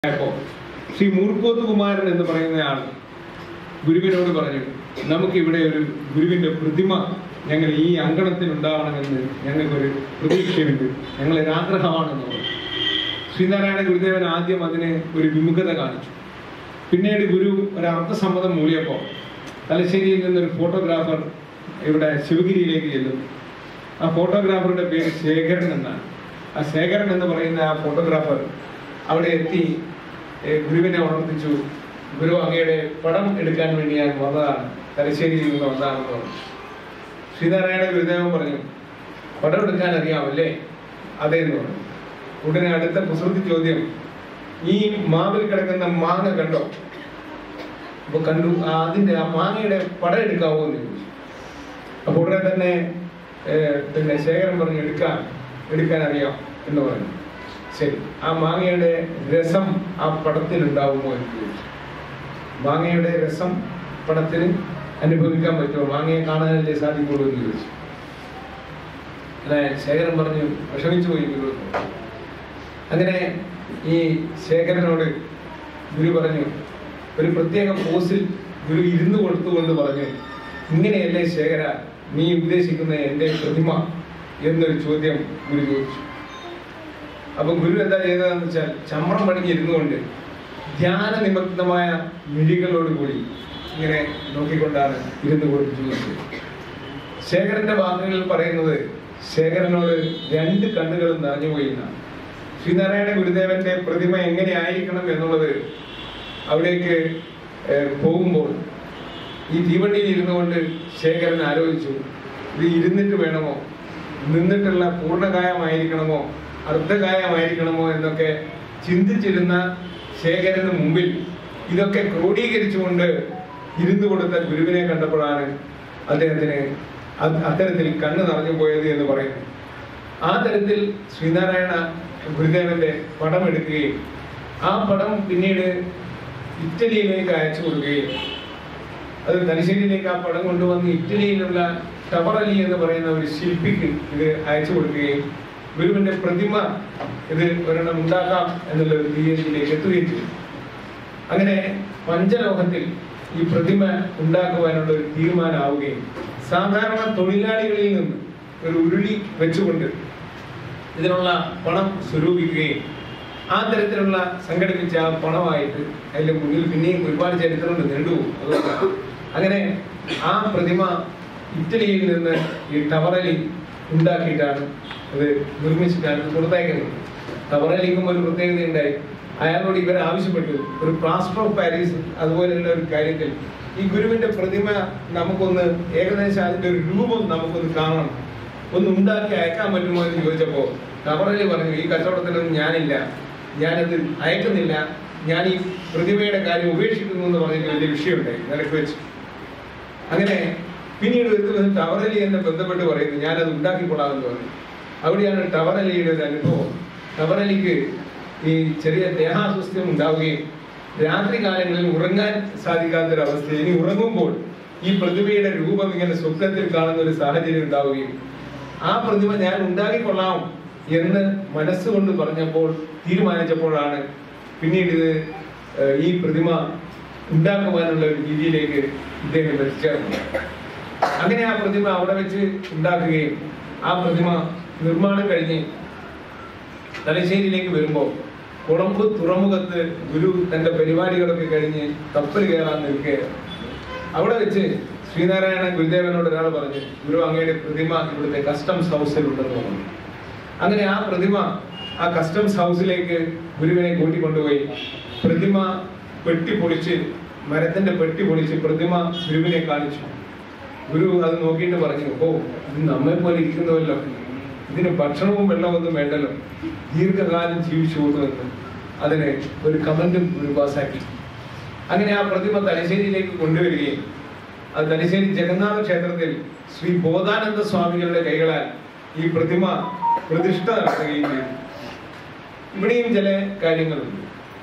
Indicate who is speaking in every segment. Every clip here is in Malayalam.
Speaker 1: ആയപ്പോ ശ്രീ മൂർക്കോത്ത് കുമാരൻ എന്ന് പറയുന്നയാൾ ഗുരുവിനോട് പറഞ്ഞു നമുക്ക് ഇവിടെ ഒരു ഗുരുവിന്റെ പ്രതിമ ഞങ്ങൾ ഈ അങ്കണത്തിൽ ഉണ്ടാവണമെന്ന് ഞങ്ങൾക്കൊരു പ്രതീക്ഷയുണ്ട് ഞങ്ങളൊരു ആഗ്രഹമാണെന്ന് പറഞ്ഞു ശ്രീനാരായണ ഗുരുദേവൻ ആദ്യം അതിന് ഒരു വിമുഖത കാണിച്ചു പിന്നീട് ഗുരു ഒരു അർത്ഥസമ്മതം മൂളിയപ്പോൾ തലശ്ശേരിയിൽ നിന്നൊരു ഫോട്ടോഗ്രാഫർ ഇവിടെ ശിവഗിരിയിലേക്ക് ചെല്ലുന്നു ആ ഫോട്ടോഗ്രാഫറുടെ പേര് ശേഖരൻ എന്നാണ് ആ ശേഖരൻ എന്ന് പറയുന്ന ആ ഫോട്ടോഗ്രാഫർ അവിടെ എത്തി ഏ, ഗുരുവിനെ ഉണർത്തിച്ചു ഗുരു അങ്ങയുടെ പടം എടുക്കാൻ വേണ്ടി ഞാൻ വന്നതാണ് തലശ്ശേരിയിൽ നിന്ന് വന്നതാണെന്ന് പറഞ്ഞു ശ്രീനാരായണ ഗുരുദേവൻ പറഞ്ഞു പടം എടുക്കാൻ അറിയാമല്ലേ അതെ എന്ന് പറഞ്ഞു ഉടനെ അടുത്ത കുസൃതി ചോദ്യം ഈ മാവിൽ കിടക്കുന്ന മാങ്ങ കണ്ടോ അപ്പൊ കണ്ടു ആ, അതിന്റെ ആ മാങ്ങയുടെ പടം എടുക്കാവോ എന്ന് ചോദിച്ചു അപ്പൊ ഉടനെ തന്നെ ഏ, പിന്നെ ശേഖരൻ പറഞ്ഞു എടുക്കാൻ എടുക്കാൻ അറിയാം എന്ന് പറഞ്ഞു ശരി ആ മാങ്ങയുടെ രസം ആ പടത്തിൽ ഉണ്ടാവുമോ എന്ന് ചോദിച്ചു മാങ്ങയുടെ രസം പടത്തിന് അനുഭവിക്കാൻ പറ്റുമോ മാങ്ങയെ കാണാനല്ലേ സാധിക്കുള്ളൂ എന്ന് ചോദിച്ചു അല്ലെ ശേഖരൻ പറഞ്ഞു വിഷമിച്ചു പോയി ഗുരു അങ്ങനെ ഈ ശേഖരനോട് ഗുരു പറഞ്ഞു ഒരു പ്രത്യേക പോസിൽ ഗുരു ഇരുന്ന് കൊടുത്തുകൊണ്ട് പറഞ്ഞു ഇങ്ങനെയല്ലേ ശേഖര നീ ഉദ്ദേശിക്കുന്ന എൻ്റെ പ്രതിമ എന്നൊരു ചോദ്യം ഗുരു ചോദിച്ചു അപ്പൊ ഗുരു എന്താ ചെയ്തതെന്ന് വെച്ചാൽ ചമ്രം പണിഞ്ഞിരുന്നു കൊണ്ട് ധ്യാന നിമഗ്നമായ മിഴികളോട് കൂടി ഇങ്ങനെ നോക്കിക്കൊണ്ടാണ് ഇരുന്ന് കൊടുത്ത് ചോദിച്ചത് ശേഖരന്റെ വാക്കുകളിൽ പറയുന്നത് ശേഖരനോട് രണ്ട് കണ്ണുകളും നിറഞ്ഞുപോയി എന്നാണ് ശ്രീനാരായണ ഗുരുദേവന്റെ പ്രതിമ എങ്ങനെയായിരിക്കണം എന്നുള്ളത് അവിടേക്ക് ഏഹ്, പോകുമ്പോൾ ഈ തീവണ്ടിയിൽ ഇരുന്നു കൊണ്ട് ശേഖരൻ ആലോചിച്ചു ഇത് ഇരുന്നിട്ട് വേണമോ നിന്നിട്ടുള്ള പൂർണ്ണകായമായിരിക്കണമോ അർദ്ധകായമായിരിക്കണമോ എന്നൊക്കെ ചിന്തിച്ചിരുന്ന ശേഖരന് മുമ്പിൽ ഇതൊക്കെ ക്രോഡീകരിച്ചുകൊണ്ട് ഇരുന്നു കൊടുത്ത ഗുരുവിനെ കണ്ടപ്പോഴാണ് അദ്ദേഹത്തിന് അത് അത്തരത്തിൽ കണ്ണ് നിറഞ്ഞു പോയത് എന്ന് പറയുന്നു ആ തരത്തിൽ ശ്രീനാരായണ ഗുരുദേവന്റെ പടം എടുക്കുകയും ആ പടം പിന്നീട് ഇറ്റലിയിലേക്ക് അയച്ചു കൊടുക്കുകയും അത് തലശ്ശേരിയിലേക്ക് ആ പടം കൊണ്ടുവന്ന് ഇറ്റലിയിലുള്ള ടവറലി എന്ന് പറയുന്ന ഒരു ശില്പിക്ക് ഇത് അയച്ചു കൊടുക്കുകയും ഗുരുവിന്റെ പ്രതിമ ഇത് ഒരെണ്ണം ഉണ്ടാക്കാം എന്നുള്ള ഒരു തീയതിയിലേക്ക് എത്തുകയും ചെയ്തു അങ്ങനെ പഞ്ചലോകത്തിൽ ഈ പ്രതിമ ഉണ്ടാക്കുവാനുള്ള ഒരു തീരുമാനമാവുകയും സാധാരണ തൊഴിലാളികളിൽ നിന്ന് ഒരു ഉരുളി വെച്ചുകൊണ്ട് ഇതിനുള്ള പണം സ്വരൂപിക്കുകയും ആ തരത്തിലുള്ള സംഘടിപ്പിച്ച ആ പണമായിട്ട് അതിന്റെ മുന്നിൽ പിന്നെയും ഒരുപാട് ചരിത്രമുണ്ട് നീണ്ടുപോകും അതുകൊണ്ട് അങ്ങനെ ആ പ്രതിമ ഇറ്റലിയിൽ നിന്ന് ഈ ടവറലി ഉണ്ടാക്കിയിട്ടാണ് അത് നിർമ്മിച്ചിട്ടാണ് ഇത് കൊടുത്തയക്കുന്നത് ടവറലിക്കും ഒരു പ്രത്യേകത ഉണ്ടായി അയാളോട് ഇവർ ആവശ്യപ്പെട്ടു ഒരു പ്ലാസ്റ്റർ ഓഫ് പാരീസ് അതുപോലെയുള്ള ഒരു കാര്യത്തിൽ ഈ ഗുരുവിന്റെ പ്രതിമ നമുക്കൊന്ന് ഏകദേശം അതിന്റെ ഒരു രൂപം നമുക്കൊന്ന് കാണണം ഒന്ന് ഉണ്ടാക്കി അയക്കാൻ പറ്റുമോ എന്ന് ചോദിച്ചപ്പോ ടവറലി പറഞ്ഞു ഈ കച്ചവടത്തിലൊന്നും ഞാനില്ല ഞാനത് അയക്കുന്നില്ല ഞാൻ ഈ പ്രതിമയുടെ കാര്യം ഉപേക്ഷിക്കുന്നു എന്ന് പറഞ്ഞിട്ട് വലിയ വിഷയമുണ്ടായി നിലക്ക് വെച്ച് അങ്ങനെ പിന്നീട് ഒരു ദിവസം ടവറലി എന്നെ ബന്ധപ്പെട്ട് പറയുന്നു ഞാനത് ഉണ്ടാക്കിക്കൊള്ളാമെന്ന് പറഞ്ഞു അവിടെയാണ് ടവറലിയുടെ ഒരു അനുഭവം ടവറലിക്ക് ഈ ചെറിയ ദേഹാസ്വസ്ഥ്യം ഉണ്ടാവുകയും രാത്രി കാലങ്ങളിൽ ഉറങ്ങാൻ സാധിക്കാത്തൊരവസ്ഥ ഇനി ഉറങ്ങുമ്പോൾ ഈ പ്രതിമയുടെ രൂപം ഇങ്ങനെ സ്വപ്നത്തിൽ കാണുന്ന ഒരു സാഹചര്യം ഉണ്ടാവുകയും ആ പ്രതിമ ഞാൻ ഉണ്ടാക്കിക്കൊള്ളാം എന്ന് മനസ്സുകൊണ്ട് പറഞ്ഞപ്പോൾ തീരുമാനിച്ചപ്പോഴാണ് പിന്നീട് ഇത് ഏഹ്, ഈ പ്രതിമ ഉണ്ടാക്കുവാനുള്ള ഒരു രീതിയിലേക്ക് ഇദ്ദേഹം എത്തിച്ചേർന്നത് അങ്ങനെ ആ പ്രതിമ അവിടെ വെച്ച് ഉണ്ടാക്കുകയും ആ പ്രതിമ നിർമ്മാണം കഴിഞ്ഞ് തലശ്ശേരിയിലേക്ക് വരുമ്പോൾ കൊളമ്പ് തുറമുഖത്ത് ഗുരു തന്റെ പരിപാടികളൊക്കെ കഴിഞ്ഞ് കപ്പൽ കയറാൻ നിൽക്കുകയാണ് അവിടെ വെച്ച് ശ്രീനാരായണ ഗുരുദേവനോട് ഒരാൾ പറഞ്ഞു ഗുരു അങ്ങയുടെ പ്രതിമ ഇവിടുത്തെ കസ്റ്റംസ് ഹൗസിൽ ഉണ്ടെന്ന് പറഞ്ഞു അങ്ങനെ ആ പ്രതിമ ആ കസ്റ്റംസ് ഹൗസിലേക്ക് ഗുരുവിനെ കൂട്ടിക്കൊണ്ടുപോയി പ്രതിമ പെട്ടി പൊളിച്ച് മരത്തിന്റെ പെട്ടി പൊളിച്ച് പ്രതിമ ഗുരുവിനെ കാണിച്ചു ഗുരു അത് നോക്കിയിട്ട് പറഞ്ഞു ഓ ഇത് നമ്മെ പോലെ ഇരിക്കുന്നുവല്ലോ ഇതിന് ഭക്ഷണവും വെള്ളവും ഒന്നും വേണ്ടല്ലോ ദീർഘകാലം ജീവിച്ചു പോകുമെന്ന് അതിന് ഒരു കമന്റും ഗുരു പാസാക്കി അങ്ങനെ ആ പ്രതിമ തലശ്ശേരിയിലേക്ക് കൊണ്ടുവരികയും അത് തലശ്ശേരി ജഗന്നാഥ ക്ഷേത്രത്തിൽ ശ്രീ ബോധാനന്ദ സ്വാമികളുടെ കൈകളാൽ ഈ പ്രതിമ പ്രതിഷ്ഠ നടത്തുകയും ചെയ്തു ഇവിടെയും ചില കാര്യങ്ങളുണ്ട്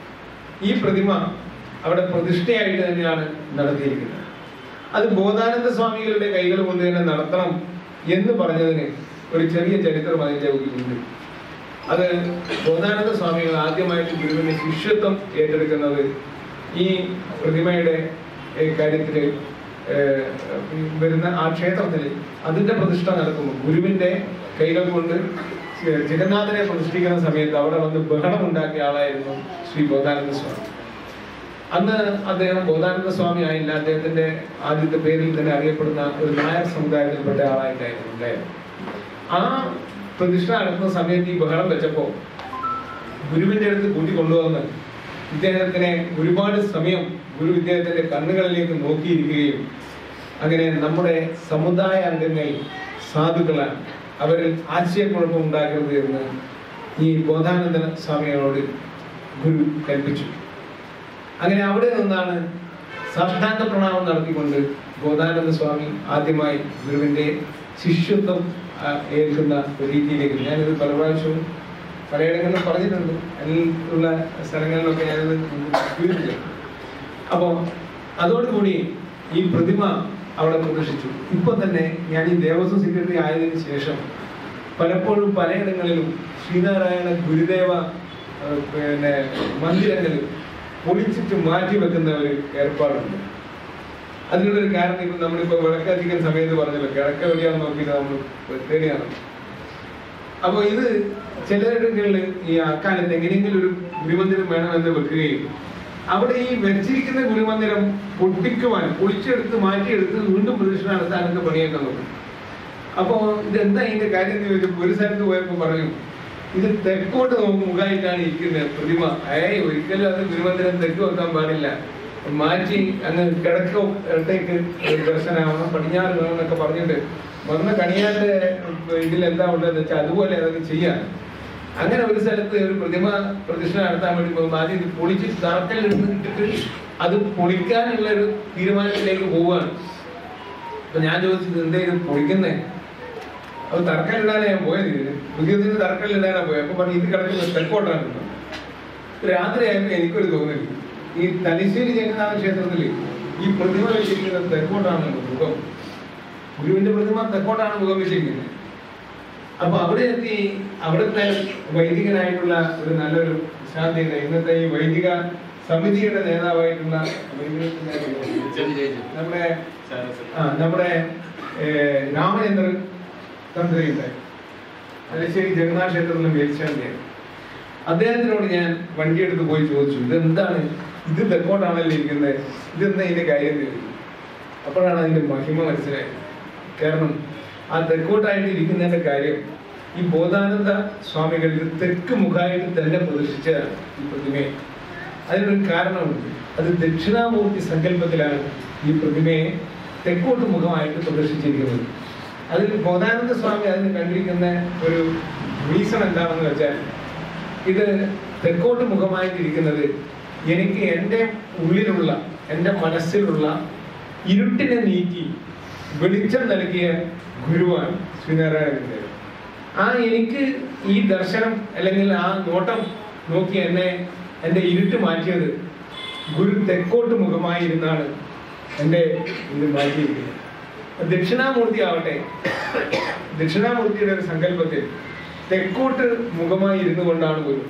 Speaker 1: ഈ പ്രതിമ അവിടെ പ്രതിഷ്ഠയായിട്ട് തന്നെയാണ് നടത്തിയിരിക്കുന്നത് അത് ബോധാനന്ദ സ്വാമികളുടെ കൈകൾ കൊണ്ട് തന്നെ നടത്തണം എന്ന് പറഞ്ഞതിന് ഒരു ചെറിയ ചരിത്രം അതിന്റെ ഉള്ളിലുണ്ട് അത് ബോധാനന്ദ സ്വാമികൾ ആദ്യമായിട്ട് ഗുരുവിന്റെ ശിഷ്യത്വം ഏറ്റെടുക്കുന്നത് ഈ പ്രതിമയുടെ ഏഹ്, കാര്യത്തില് ഏഹ്, വരുന്ന ആ ക്ഷേത്രത്തിൽ അതിന്റെ പ്രതിഷ്ഠ നടക്കുമ്പോൾ ഗുരുവിന്റെ കൈകൾ കൊണ്ട് ജഗന്നാഥനെ പ്രതിഷ്ഠിക്കുന്ന സമയത്ത് അവിടെ വന്ന് ബഹളം ഉണ്ടാക്കിയ ആളായിരുന്നു ശ്രീ ബോധാനന്ദ സ്വാമി അന്ന് അദ്ദേഹം ബോധാനന്ദ സ്വാമി ആയില്ല അദ്ദേഹത്തിന്റെ ആദ്യത്തെ പേരിൽ തന്നെ അറിയപ്പെടുന്ന ഒരു നായർ സമുദായത്തിൽപ്പെട്ട ആളായിട്ടായിരുന്നു ഉണ്ടായത് ആ പ്രതിഷ്ഠ നടക്കുന്ന സമയത്ത് ഈ ബഹളം വെച്ചപ്പോ ഗുരുവിന്റെ അടുത്ത് കൂട്ടി കൊണ്ടുവന്ന് ഇദ്ദേഹത്തിനെ ഒരുപാട് സമയം ഗുരു ഇദ്ദേഹത്തിന്റെ കണ്ണുകളിലേക്ക് നോക്കിയിരിക്കുകയും അങ്ങനെ നമ്മുടെ സമുദായ അംഗങ്ങൾ സാധുക്കളാണ് അവരിൽ ആശയക്കുഴപ്പം ഉണ്ടാക്കരുത് എന്ന് ഈ ബോധാനന്ദ സ്വാമികളോട് ഗുരു കൽപ്പിച്ചു അങ്ങനെ അവിടെ നിന്നാണ് സാഷ്ടാംഗ പ്രണാമം നടത്തിക്കൊണ്ട് ബോധാനന്ദ സ്വാമി ആദ്യമായി ഗുരുവിന്റെ ശിഷ്യത്വം ആ, ഏൽക്കുന്ന ഒരു രീതിയിലേക്ക് ഞാനിത് പല പ്രാവശ്യവും പലയിടങ്ങളിലും പറഞ്ഞിട്ടുണ്ട് അതിലുള്ള സ്ഥലങ്ങളിലൊക്കെ ഞാനിത് വിവരിച്ചു അപ്പോൾ അതോടുകൂടി ഈ പ്രതിമ അവിടെ പ്രദർശിച്ചു ഇപ്പൊ തന്നെ ഞാൻ ഈ ദേവസ്വം സെക്രട്ടറി ആയതിനു ശേഷം പലപ്പോഴും പലയിടങ്ങളിലും ശ്രീനാരായണ ഗുരുദേവ ആ, പിന്നെ മന്ദിരങ്ങളിൽ പൊളിച്ചിട്ട് മാറ്റി വെക്കുന്ന ഒരു ഏർപ്പാടുണ്ട് അതിനുള്ള ഒരു കാരണം ഇപ്പൊ നമ്മളിപ്പോ വിളക്കധികം സമയത്ത് പറഞ്ഞല്ലോ കിഴക്ക് എവിടെയാണെന്ന് നോക്കിയിട്ട് നമ്മൾ തേടിയാണ് അപ്പൊ ഇത് ചിലയിടങ്ങളിൽ ഈ അക്കാലത്ത് എങ്ങനെയെങ്കിലും ഒരു ഗുരുമന്ദിരം വേണമെന്ന് വെക്കുകയും അവിടെ ഈ വെച്ചിരിക്കുന്ന ഗുരുമന്ദിരം പൊട്ടിക്കുവാൻ പൊളിച്ചെടുത്ത് മാറ്റിയെടുത്ത് വീണ്ടും പ്രതിഷ്ഠ നടത്താനൊക്കെ പണിയൊക്കെ നോക്കും അപ്പോ ഇതെന്താ ഇതിന്റെ കാര്യം എന്ന് ചോദിച്ചപ്പോ ഒരു സ്ഥലത്ത് പോയപ്പോ പറഞ്ഞു ഇത് തെക്കോട്ട് നോക്കും മുഖമായിട്ടാണ് ഇരിക്കുന്നത് പ്രതിമ ഏയ് ഒരിക്കലും അത് ഗുരുമന്ദിരം തെക്ക് വെക്കാൻ പാടില്ല മാറ്റി അങ്ങ് കിഴക്കോട്ടേക്ക് ദർശനമാവണം പടിഞ്ഞാറ് വേണം എന്നൊക്കെ പറഞ്ഞിട്ട് വന്ന കണിയാന്റെ ഇതിൽ എന്താ ഉള്ളതെന്ന് വെച്ചാൽ അതുപോലെ അതൊക്കെ ചെയ്യാൻ അങ്ങനെ ഒരു സ്ഥലത്ത് ഒരു പ്രതിമ പ്രതിഷ്ഠ നടത്താൻ വേണ്ടി പോകുമ്പോൾ ആദ്യം ഇത് പൊളിച്ച് തറക്കൽ ഇട്ടിട്ട് അത് പൊളിക്കാനുള്ള ഒരു തീരുമാനത്തിലേക്ക് പോവുകയാണ് അപ്പൊ ഞാൻ ചോദിച്ചത് എന്തേ ഇത് പൊളിക്കുന്നേ അത് തറക്കല്ലിടാനാ ഞാൻ പോയത് ഇതിന് പുതിയതിന് തറക്കല്ലിടാനാ പോയത് അപ്പൊ പറഞ്ഞു ഇത് കിടക്കുന്നത് തെക്കോട്ടാണ് രാത്രിയായപ്പോ എനിക്കൊരു തോന്നല് ഈ തലശ്ശേരി ജഗന്നാഥ ക്ഷേത്രത്തില് ഈ പ്രതിമ വെച്ചിരിക്കുന്നത് തെക്കോട്ടാണല്ലോ മുഖം ഗുരുവിന്റെ പ്രതിമ തെക്കോട്ടാണ് മുഖം വെച്ചിരിക്കുന്നത് അപ്പൊ അവിടെ എത്തി അവിടുത്തെ വൈദികനായിട്ടുള്ള ഒരു നല്ലൊരു ശാന്തിയുടെ ഇന്നത്തെ ഈ വൈദിക സമിതിയുടെ നേതാവായിട്ടുള്ള വൈദികത്തിന്റെ പേര് നമ്മുടെ ആ നമ്മുടെ ഏഹ്, രാമചന്ദ്രൻ തന്ത്രിയുണ്ടായി തലശ്ശേരി ജഗന്നാഥ ക്ഷേത്രത്തിലെ മേൽശാന്തിയാണ് അദ്ദേഹത്തിനോട് ഞാൻ വണ്ടിയെടുത്ത് പോയി ചോദിച്ചു ഇതെന്താണ് ഇത് തെക്കോട്ടാണല്ലോ ഇരിക്കുന്നത് ഇതെന്താ ഇതിന്റെ കാര്യം എന്ന് ചോദിച്ചു അപ്പോഴാണ് അതിന്റെ മഹിമ മനസ്സിലായത് കാരണം ആ തെക്കോട്ടായിട്ട് ഇരിക്കുന്നതിന്റെ കാര്യം ഈ ബോധാനന്ദ സ്വാമികൾ ഇത് തെക്ക് മുഖമായിട്ട് തന്നെ പ്രദർശിച്ചതാണ് ഈ പ്രതിമയെ അതിനൊരു കാരണമുണ്ട് അത് ദക്ഷിണാമൂർത്തി സങ്കല്പത്തിലാണ് ഈ പ്രതിമയെ തെക്കോട്ട് മുഖമായിട്ട് പ്രദർശിച്ചിരിക്കുന്നത് അതിൽ ബോധാനന്ദ സ്വാമി അതിന് കണ്ടിരിക്കുന്ന ഒരു റീസൺ എന്താണെന്ന് വെച്ചാൽ ഇത് തെക്കോട്ട് മുഖമായിട്ടിരിക്കുന്നത് എനിക്ക് എൻ്റെ ഉള്ളിലുള്ള എൻ്റെ മനസ്സിലുള്ള ഇരുട്ടിനെ നീക്കി വെളിച്ചം നൽകിയ ഗുരുവാണ് ശ്രീനാരായണ ഗുരുദേവൻ ആ എനിക്ക് ഈ ദർശനം അല്ലെങ്കിൽ ആ നോട്ടം നോക്കി എന്നെ എൻ്റെ ഇരുട്ട് മാറ്റിയത് ഗുരു തെക്കോട്ട് മുഖമായി ഇരുന്നാണ് എൻ്റെ ഇത് മാറ്റിയിരിക്കുന്നത് ദക്ഷിണാമൂർത്തി ആവട്ടെ ദക്ഷിണാമൂർത്തിയുടെ ഒരു സങ്കല്പത്തിൽ തെക്കോട്ട് മുഖമായി ഇരുന്നു കൊണ്ടാണ് ഗുരു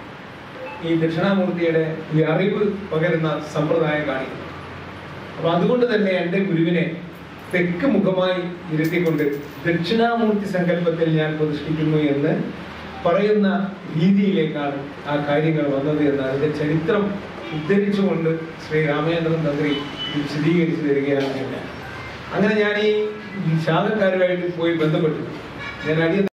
Speaker 1: ഈ ദക്ഷിണാമൂർത്തിയുടെ ഈ അറിവ് പകരുന്ന സമ്പ്രദായം കാണിക്കുന്നത് അപ്പൊ അതുകൊണ്ട് തന്നെ എൻ്റെ ഗുരുവിനെ തെക്ക് മുഖമായി ഇരുത്തിക്കൊണ്ട് ദക്ഷിണാമൂർത്തി സങ്കല്പത്തിൽ ഞാൻ പ്രതിഷ്ഠിക്കുന്നു എന്ന് പറയുന്ന രീതിയിലേക്കാണ് ആ കാര്യങ്ങൾ വന്നത് എന്ന് അതിന്റെ ചരിത്രം ഉദ്ധരിച്ചുകൊണ്ട് ശ്രീ രാമചന്ദ്രൻ തന്ത്രി ഇത് വിശദീകരിച്ചു തരികയാണ് ഞാൻ. അങ്ങനെ ഞാൻ ഈ ശാഖക്കാരുമായിട്ട് പോയി ബന്ധപ്പെട്ടു ഞാൻ അടിയ